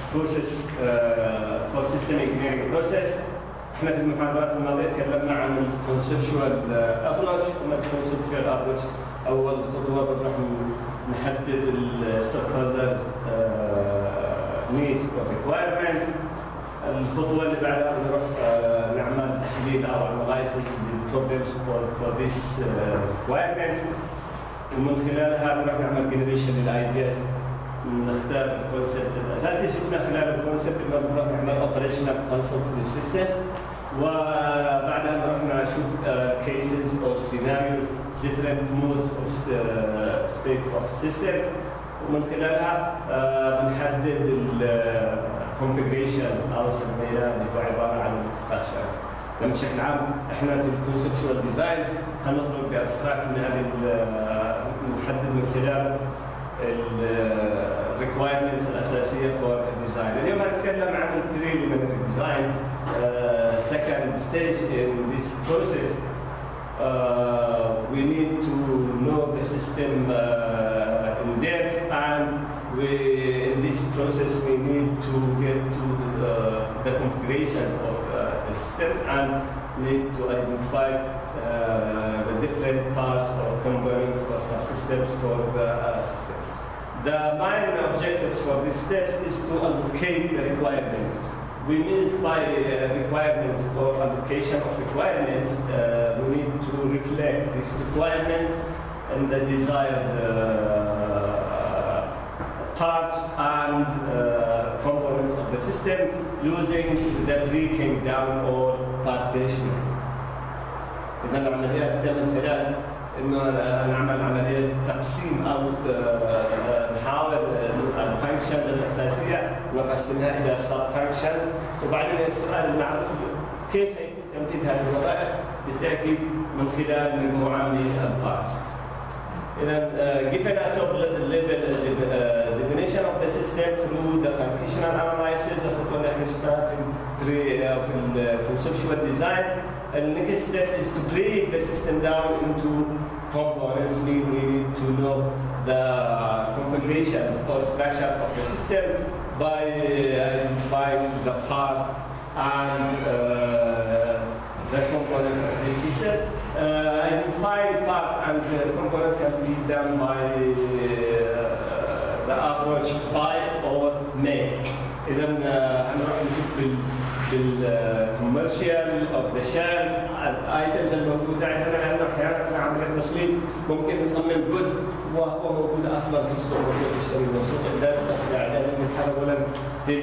بروسيس فور سيستم انجينيرنج بروسيس احنا في المحاضرات الماضيه تكلمنا عن الكونسبشوال ابروش وما الكونسبشوال ابروش اول خطوه بنروح نحدد الستوك هولدرز نيدز وريكوايرمنتس الخطوه اللي بعدها بنروح آه، نعمل تحليل او انلايسيس للبروبلمز فور ذيس ريكوايرمنتس ومن خلالها بنروح نعمل جنريشن للايدياز نختار الكونسبت الاساسي شفنا خلال الكونسبت انه بنروح نعمل اوبريشنال كونسبت للسيستم وبعدها نروح نشوف كيسز او سيناريوز different modes of st- state of system ومن خلالها آه، بنحدد الكونفجريشنز او سميناها اللي هو عباره عن structures لما بشكل عام احنا في الكونسبشوال ديزاين هنخرج بابستراكت من هذه ال- نحدد من خلال الريكوايرمنتس الاساسيه فور الديزاين اليوم هنتكلم عن البريليمينري ديزاين second stage in this process uh, we need to know the system uh, in depth and we, in this process we need to get to uh, the configurations of uh, the systems and need to identify uh, the different parts or components or subsystems for the uh, systems. The main objectives for these steps is to allocate the requirements. We mean by uh, requirements or allocation of requirements, uh, we need to reflect this requirement and the desired uh, parts and uh, components of the system using the breaking down or partitioning. إذا العملية تبدأ من خلال إنه نعمل عملية تقسيم أو آه، نحاول الفانكشنز الأساسية نقسمها إلى سب فانكشنز وبعدين السؤال نعرف كيف يمكن تنفيذ هذه الوظائف بالتأكيد من خلال مجموعة من البارتس. إذا uh, given a top level uh, definition of the system through the functional analysis الخطوة اللي احنا شفناها في البري أو في الكونسبشوال ديزاين the next step is to break the system down into components. We we need to know the configurations or structure of the system by identifying the part and uh, the component of the system. Uh, identifying part and the component can be done by uh, the approach buy or make. إذا uh, هنروح نشوف بال بالكوميرشال اوف ذا شيلف الايتمز الموجوده عندنا لانه احيانا في عمليه التصميم ممكن نصمم جزء وهو موجود اصلا في السوق موجود في الشركه والسوق يعني لازم نتحرك اولا في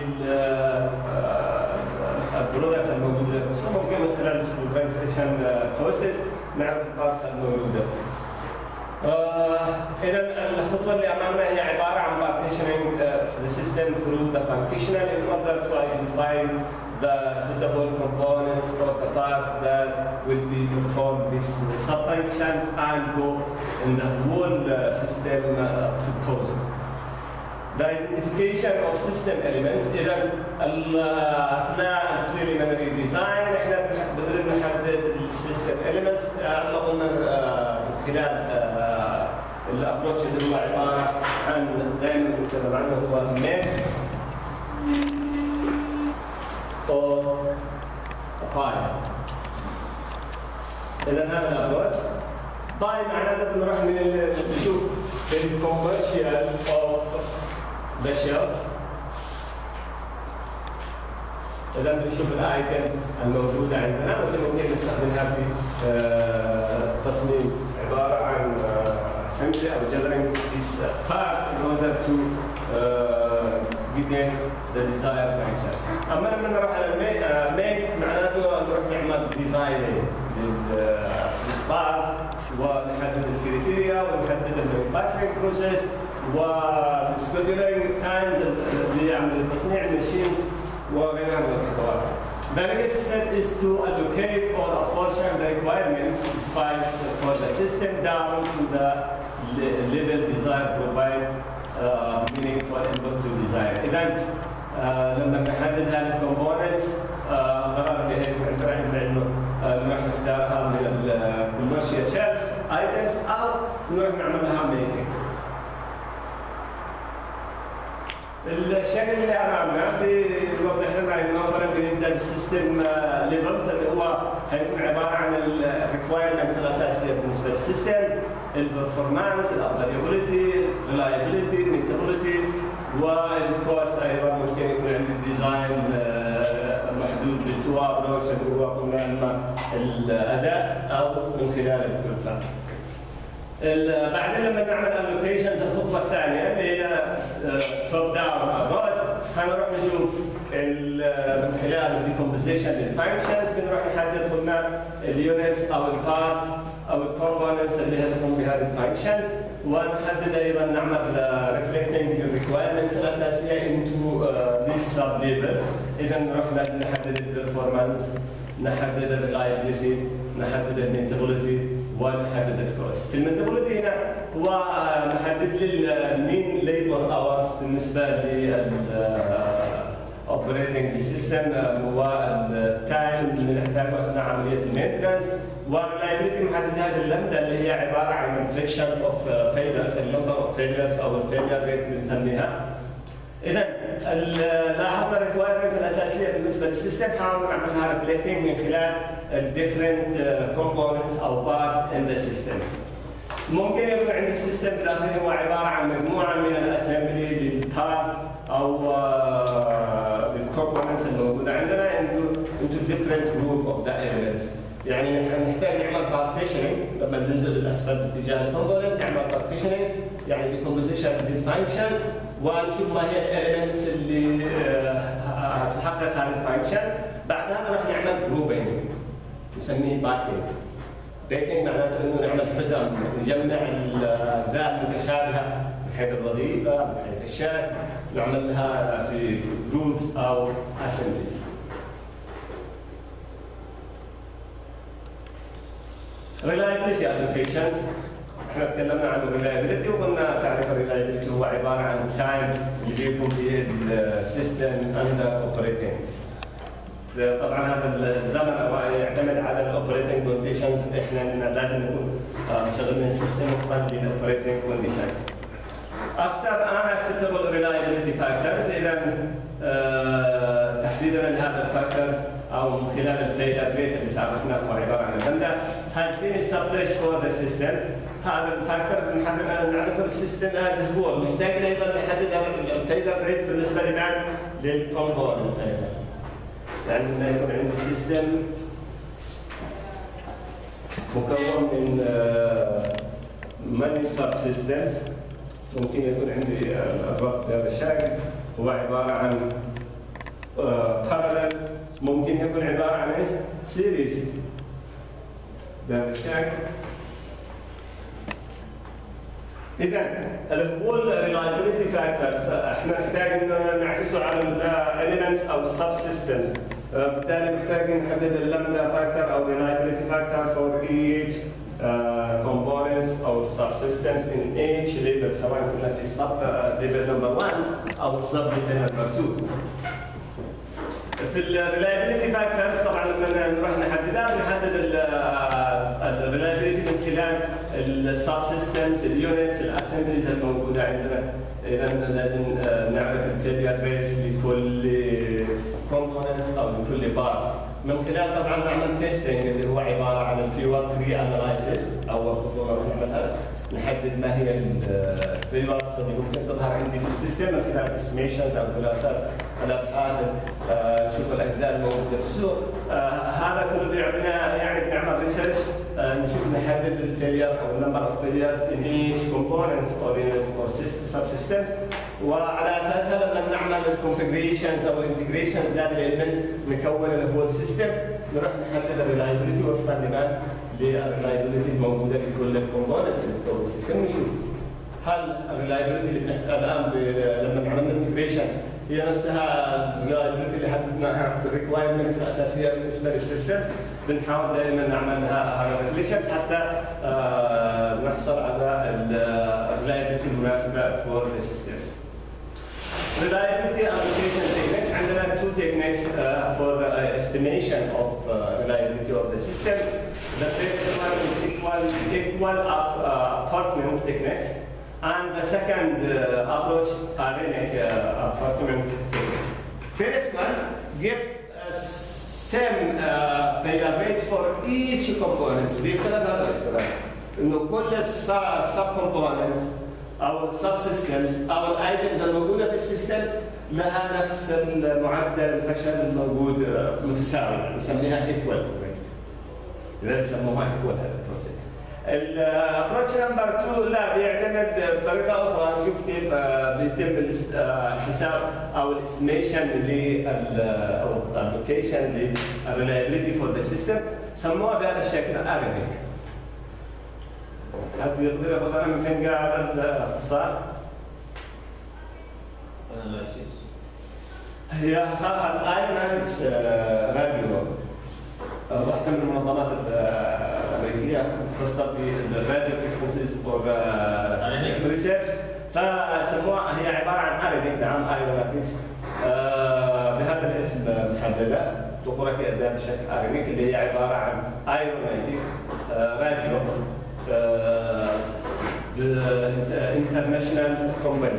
البرودكتس الموجوده في السوق ممكن من خلال الستندرايزيشن بروسيس نعرف البارتس الموجوده. آه، اذا الخطوه اللي امامنا هي عباره عن partitioning uh, the system through the functional in order to identify the suitable components or the parts that will be perform these sub-functions and go in the whole uh, system uh, proposal. The identification of system elements إذا ال- أثناء البريليمينري ديزاين احنا بدنا نحدد السيستم elements احنا قلنا آه، من خلال آه، الابروتش اللي هو عباره عن دائما نتكلم عنه هو ميك او باي اذا هذا الابروتش باي معناته بنروح من- نشوف الكوميرشال اوف ذا شيلف اذا بنشوف الايتمز الموجوده عندنا واللي ممكن نستخدمها في آه، تصميم عباره عن assembly او gathering these parts in order to uh, get the desired function. اما لما نروح على الميك معناته نروح نعمل ديزايننج للسبارز ونحدد الكريتيريا ونحدد المانيفاكتشرنج بروسيس والسكيدولينج تايمز اللي يعمل التصنيع الماشينز وغيرها من الخطوات. The next step is to allocate or apportion the requirements specified for the system down to the le- level desired provide uh, meaningful input to design. إذا آه، لما نحدد هذه الكومبوننتس القرار اللي هي عندنا عندنا انه آه، نروح نختارها من الكوميرشال شيلفز ايتمز او نروح نعمل لها ميكينج. الشكل اللي امامنا بيوضح لنا انه اولا بنبدا بالسيستم ليفلز اللي هو حيكون عباره عن الريكوايرمنتس الاساسيه بالنسبه للسيستمز البرفورمانس الافيلابيلتي الريلايبيلتي الميتابيلتي والكوست ايضا ممكن يكون عند الديزاين آه، محدود للتو ابروش اللي هو قلنا اما الاداء او من خلال الكلفه. بعدين لما نعمل الوكيشنز الخطوه الثانيه اللي هي توب داون ابروش حنروح نشوف من خلال الديكومبوزيشن للفانكشنز بنروح نحدد قلنا اليونتس او البارتس او الكومبوننتس اللي هي تقوم بهذه الفانكشنز ونحدد ايضا نعمل ريفلكتنج الريكوايرمنتس الاساسيه into these sub levels اذا نروح لازم نحدد البرفورمانس نحدد الريلايبيلتي نحدد المينتابيلتي ونحدد الكوست. في المينتابيلتي هنا هو محدد لي المين ليبر اورز بالنسبه لل اوبريتنج سيستم والتايم اللي نحتاجه اثناء عمليه المينتنس والريلايبيلتي محددها باللمده اللي هي عباره عن الفريكشن اوف فيلرز النمبر اوف فيلرز او الفيلر ريت بنسميها اذا لاحظنا الريكوايرمنت الاساسيه بالنسبه للسيستم حاول نعملها ريفلكتنج من خلال الديفرنت كومبوننتس او بارت ان ذا سيستمز ممكن يكون عندي السيستم في الاخير هو عباره عن مجموعه من الاسمبلي للبارتس او الكومبوننتس الموجوده عندنا into different group of the elements يعني نحتاج نعمل بارتيشننج لما ننزل الاسفل باتجاه الكومبوننت نعمل بارتيشننج يعني ديكومبوزيشن للفانكشنز ونشوف ما هي الاليمنتس اللي هتحقق هذه الفانكشنز بعدها راح نعمل جروبينج نسميه باكينج بيكنج معناته انه نعمل حزم نجمع الاجزاء المتشابهه من حيث الوظيفه من حيث الشاشه نعمل لها في جروبس او اسمبليز reliability applications احنا تكلمنا عن الريلايبيلتي وقلنا تعريف الريلايبيلتي هو عباره عن تايم اللي بيكون به السيستم اندر اوبريتنج طبعا هذا الزمن يعتمد على الاوبريتنج كونديشنز احنا لازم نكون مشغلين السيستم وفقا للاوبريتنج كونديشن After unacceptable reliability factors اذا تحديدا لهذا الفاكتورز او من خلال الفيلر ريت اللي سابقناه هو عباره عن اللمدا has been established for the systems هذا الفاكتور نعرف السيستم از هو محتاج ايضا نحدد الفيلر ريت بالنسبه لمن للكومبوننتس ايضا يعني لما يكون عندي سيستم مكون من ماني سب سيستمز ممكن يكون عندي الربط بهذا الشكل هو عباره عن بارلل ممكن يكون عباره عن ايش؟ سيريز بهذا الشكل اذا اللي هو الريلايبيلتي فاكتورز احنا نحتاج ان نعكسه على الاليمنتس او السب سيستمز بالتالي محتاج نحدد اللمدا فاكتور او reliability factor for each uh, components او subsystems in each level سواء كنا في sub level number 1 او sub level number 2 في الريلايبيلتي فاكتورز طبعا لما نروح نحددها بنحدد الريلايبيلتي من خلال السب سيستمز اليونتس الاسمبليز الموجوده عندنا اذا لازم نعرف الفيلير ريتس لكل كومبوننتس او لكل بارت من خلال طبعا نعمل تيستنج اللي هو عباره عن الفيور تري اناليسيس اول خطوه نروح نعملها نحدد ما هي الفيور اللي ممكن تظهر عندي في السيستم من خلال اسميشنز او دراسات الابحاث نشوف الاجزاء الموجوده في السوق هذا كله بيعطينا يعني بنعمل ريسيرش نشوف نحدد الفيلير او النمبر اوف فيليرز ان ايش كومبوننتس اور اور سب سيستمز وعلى اساسها لما نعمل الكونفجريشنز او الانتجريشنز لهذه الاليمنتس نكون اللي هو السيستم نروح نحدد الريلايبيلتي وفقا لمن للريلايبيلتي الموجوده لكل الكومبوننتس اللي بتكون السيستم نشوف هل الريلايبيلتي اللي بنحكي الان لما عملنا انتجريشن هي نفسها الريلايبيلتي اللي حددناها في الريكوايرمنتس الاساسيه بالنسبه للسيستم بنحاول دائما نعمل هذا الريليشنز حتى آه نحصل على الريلايبيلتي المناسبه فور ذا سيستمز. Reliability application techniques عندنا two techniques uh, for uh, estimation of uh, reliability of the system. The first one is equal, equal up, uh, apartment techniques. And the second uh, approach, Arenic uh, First one, give uh, same uh, failure rates for each components. بيفترض هذا الافتراض انه كل السب components او السب systems او الايتمز الموجوده في السيستمز لها نفس معدل الفشل الموجود uh, متساوي نسميها equal rate. لذلك سموها equal هذا البروسيس. الابروتش نمبر 2 لا بيعتمد بطريقه اخرى نشوف كيف آه، بيتم الحساب او الاستيميشن لل او اللوكيشن للريلايبيليتي فور ذا سيستم سموها بهذا الشكل اريثميك حد يقدر يقول انا من فين قاعد الاختصار؟ هي الايوناتكس راديو واحده من المنظمات الامريكيه مختصه بالراديو فريكونسيز فور ريسيرش فسموها هي عباره عن اريديك نعم ايروناتكس بهذا الاسم محدده تقول لك بشكل اريديك اللي هي عباره عن ايروناتيك راديو انترناشونال كومباني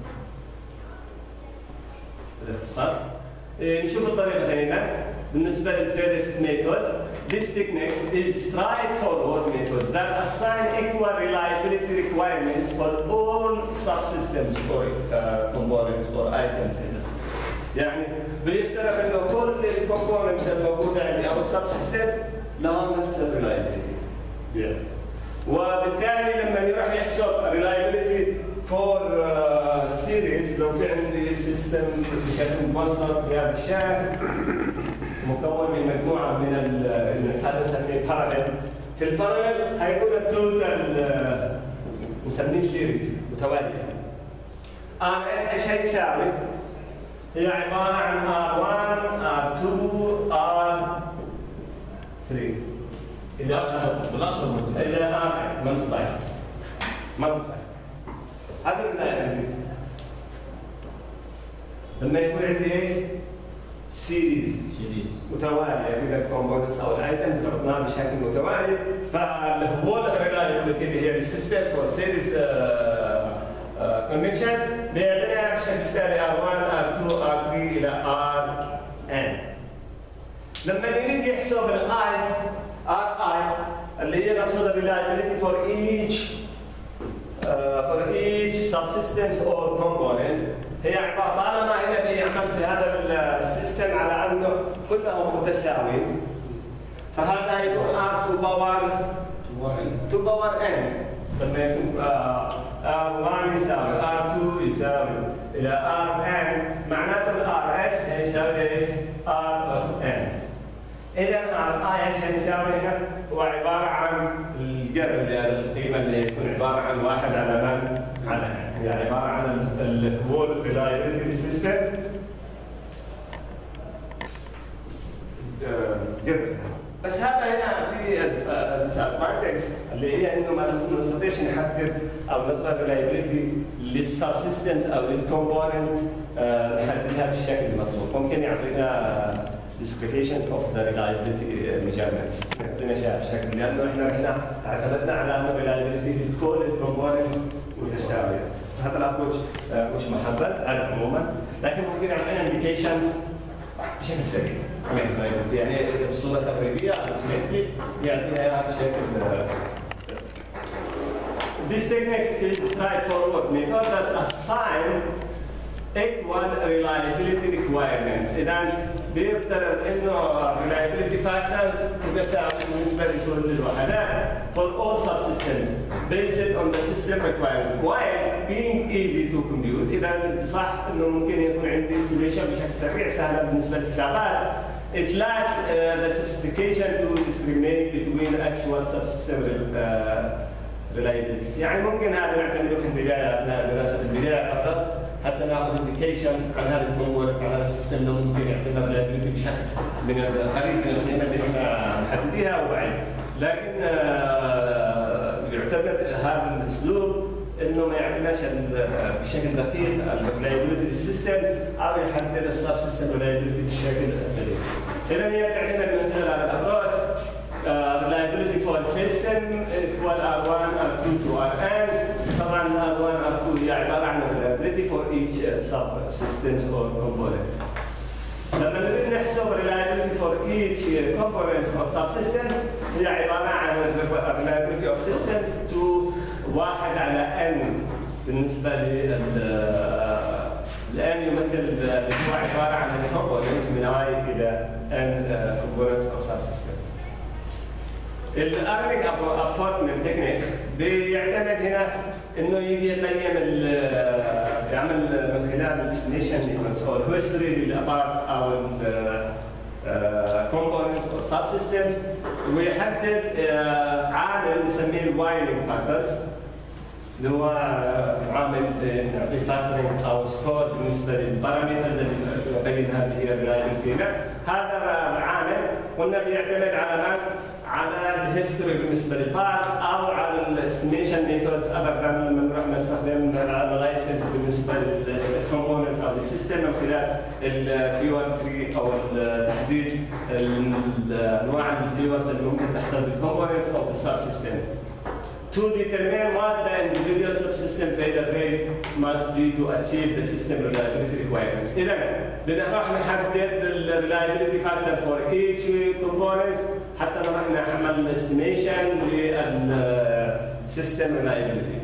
بالاختصار نشوف الطريقه ثانيه بالنسبه للفيرست ميثود This technique is straightforward methods that assign equal reliability requirements for all subsystems or uh, components or items in the system. يعني بيفترض انه كل الكومبوننتس الموجوده عندي او السب سيستمز لهم نفس الريلايبيلتي. Yeah. وبالتالي لما يروح يحسب reliability for uh, series لو في عندي سيستم بشكل مبسط بهذا الشكل مكون من مجموعه من هذا نسميه باراليل في الباراليل هيكون التوتال نسميه سيريز متواليه ار اس ايش هيساوي؟ هي عباره عن R1 R2 R3 إلى بالاصل إلى R ملتبلاي ملتبلاي هذه الريلايبيلتي لما يكون عندي ايش؟ سيريز سيريز متواليه كذا الكومبوننتس او الايتمز عرضناها بشكل متوالي فهو الريلايبيلتي اللي هي السيستمز والسيريز كونكشنز بيعطينا بشكل التالي R1 R2 R3 الى Rn لما يريد يحسب الاي Ri اللي هي نقصد الريلايبيلتي فور ايتش فور ايتش subsystems or components هي عباره طالما هنا بيعمل في هذا السيستم على انه كلهم متساويين فهذا يكون R to power to power n لما يكون R1 يساوي R2 يساوي إلى Rn معناته ال Rs هيساوي ايش؟ R بس n إذا Ri ايش هيساوي هنا؟ هو عبارة عن القدر اللي القيمة اللي يكون عبارة عن واحد على من؟ على n هي عبارة عن ال هو reliability systems قدر بس هذا هنا في الديسادفانتجز اللي هي انه ما نستطيعش نحدد او نطلب ريلايبيلتي للسب سيستمز او للكومبوننت نحددها بالشكل المطلوب ممكن يعطينا descriptions of the reliability measurements يعطينا شيء بالشكل لانه احنا احنا اعتمدنا على انه reliability لكل الكومبوننتس متساويه هذا الابروتش مش محبب عموما لكن ممكن يعطينا indications بشكل سريع يعني بصوره تقريبيه approximately يعطينا اياها بشكل This technique is straightforward method that assign equal reliability requirements. إذا بيفترض إنه reliability factors تساوي بالنسبة لكل الوحدات for all subsystems based on the system requirements while being easy to compute. إذا صح إنه ممكن يكون عندي estimation بشكل سريع سهلة بالنسبة للحسابات It lacks uh, the sophistication to discriminate between actual subsystem uh, reliabilities. يعني ممكن هذا نعتمده في البداية أثناء دراسة البداية فقط حتى ناخذ انديكيشنز عن هذا الموضوع عن هذا السيستم انه ممكن يعطينا ريلابيلتي بشكل من القريب من القيمه اللي احنا محدديها وبعيد لكن يعتمد هذا الاسلوب انه ما يعطيناش بشكل دقيق الريلابيلتي للسيستم او يحدد السب سيستم ريلابيلتي بشكل سليم. اذا هي تعتمد من خلال هذا الابروش reliability for system equal R1 R2 to Rn طبعا R1 R2 هي عباره عن reliability for each uh, subsystems or components لما نريد نحسب reliability for each component or subsystem هي عباره عن reliability of systems to واحد على n بالنسبه لل الان يمثل هو عباره عن components من i الى n components or subsystems. الارنج ابورتمنت تكنيكس بيعتمد هنا انه يجي يقيم يعمل من خلال الاستيميشن ايفنتس او الهيستوري للابارتس او كومبوننتس او سب سيستمز ويحدد عامل نسميه الوايرنج فاكتورز اللي هو عامل نعطيه فاكتورنج او سكور بالنسبه للبارامترز اللي بينها اللي هي الريلايبلتي هذا العامل قلنا بيعتمد على من؟ على الهيستوري بالنسبه للبارتس او على الاستيميشن ميثودز ابدا لما نروح نستخدم الاناليسيس بالنسبه للكومبوننتس او السيستم من خلال الفيور تري او تحديد انواع الفيورز اللي ممكن تحصل بالكومبوننتس او بالسب سيستمز. to determine what the individual subsystem failure rate must be to achieve the system reliability requirements. إذا بدنا نروح نحدد ال reliability factor for each component حتى نروح نعمل estimation لل system reliability.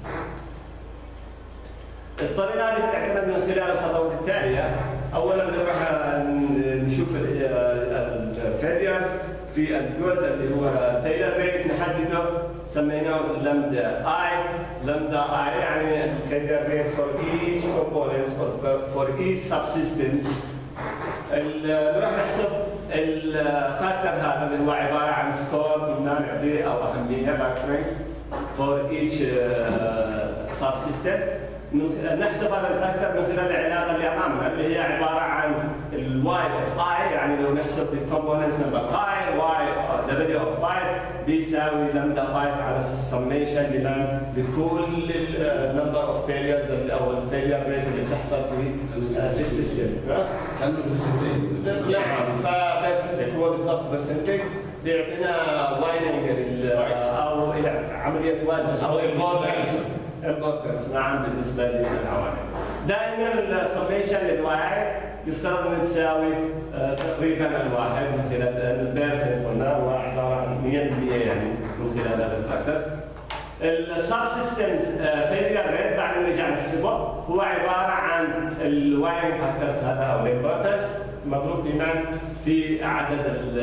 الطريقة اللي بتعتمد من خلال الخطوات التالية أولا بنروح نشوف الفيليرز في الجزء اللي هو الفيلر ريت نحدده سميناه لامدا اي لامدا اي يعني الفيلر ريت فور ايش كومبوننتس فور ايش سب سيستمز نروح نحسب الفاكتور هذا اللي هو عباره عن سكور قلنا نعطيه او اهميه فاكتورنج فور ايش سب سيستمز نحسب هذا الفاكتور من خلال العلاقه اللي امامنا اللي هي عباره عن الواي اوف اي يعني لو نحسب الكومبوننتس نمبر 5 واي دبليو اوف 5 بيساوي لامدا 5 على السميشن للام لكل النمبر اوف فيليرز او الفيلير ريت اللي بتحصل في في السيستم كانوا برسنتين نعم فبرسنتج هو بالضبط برسنتج بيعطينا وايننج او عمليه وزن او امبورتنس امبورتنس نعم بالنسبه للعوامل دائما السميشن للواي يفترض ان تساوي تقريبا الواحد من خلال البيرت زي ما قلنا هو عباره عن 100% يعني من خلال هذا الفاكتور السب سيستمز فيلير ريت بعد ما نرجع نحسبه هو عباره عن الوايرنج فاكتورز هذا او الامبورتنس مضروب في من؟ في عدد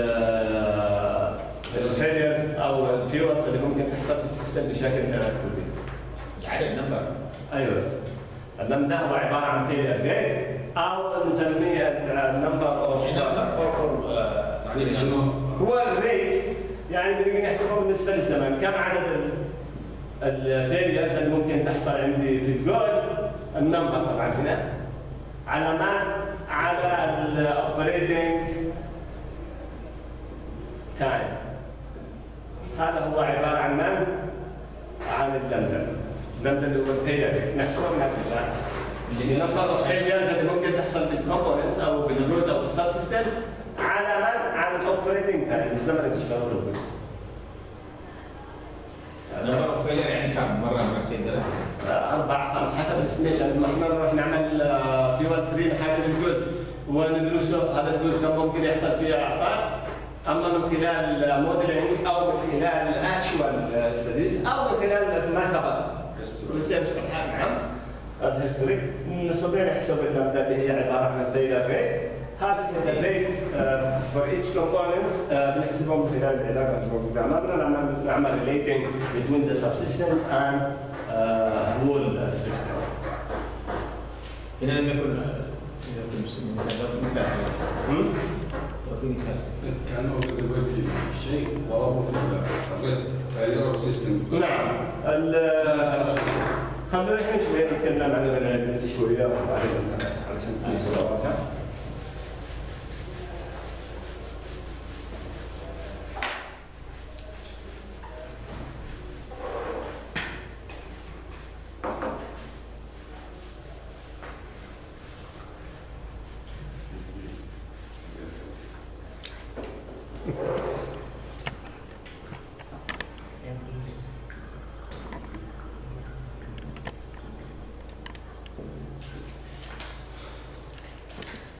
الفيليرز او الفيورز اللي ممكن تحصل في السيستم بشكل كلي. يعني النمبر ايوه اللمده هو عباره عن فيلير ريت او نسميه النمبر اوف يعني شنو؟ هو الريت يعني بنيجي نحسبه بالنسبه للزمن كم عدد الفيليرز اللي ممكن تحصل عندي في الجوز النمبر طبعا هنا على ما على الاوبريتنج تايم هذا هو عباره عن من؟ عن اللمده اللمده اللي هو الفيلير نحسبه من هذا اللي هي نمبر اوف فيليرز اللي ممكن تحصل بالكومبوننتس او بالجوز او بالسب سيستمز على من؟ على الاوبريتنج تايم الزمن اللي اشتغلوا الجوز نمبر اوف فيلير يعني كم مره مرتين ثلاثه؟ اربع خمس حسب الاستيميشن لما احنا نروح نعمل فيول تري نحدد الجزء وندرسه هذا الجزء كم ممكن يحصل فيه اعطال اما من خلال موديلنج او من خلال اكشوال ستديز او من خلال ما سبق ريسيرش نعم الهيستوري نستطيع نحسب اللمده اللي هي عباره عن الفيلر ريت هذا الريت فور ايتش كومبوننتس بنحسبه من خلال العلاقه الموجوده امامنا نعمل نعمل ريليتنج between the subsystems and uh, whole system. هنا لم يكن لم يكن مثال لو في مثال Hmm? لو في مثال كانوا دلوقتي شيء ضربوا في الريد فاير سيستم نعم ال- خلونا الحين شوي نتكلم عن الريلابيلتي شويه وبعدين علشان تكون الصوره واضحه.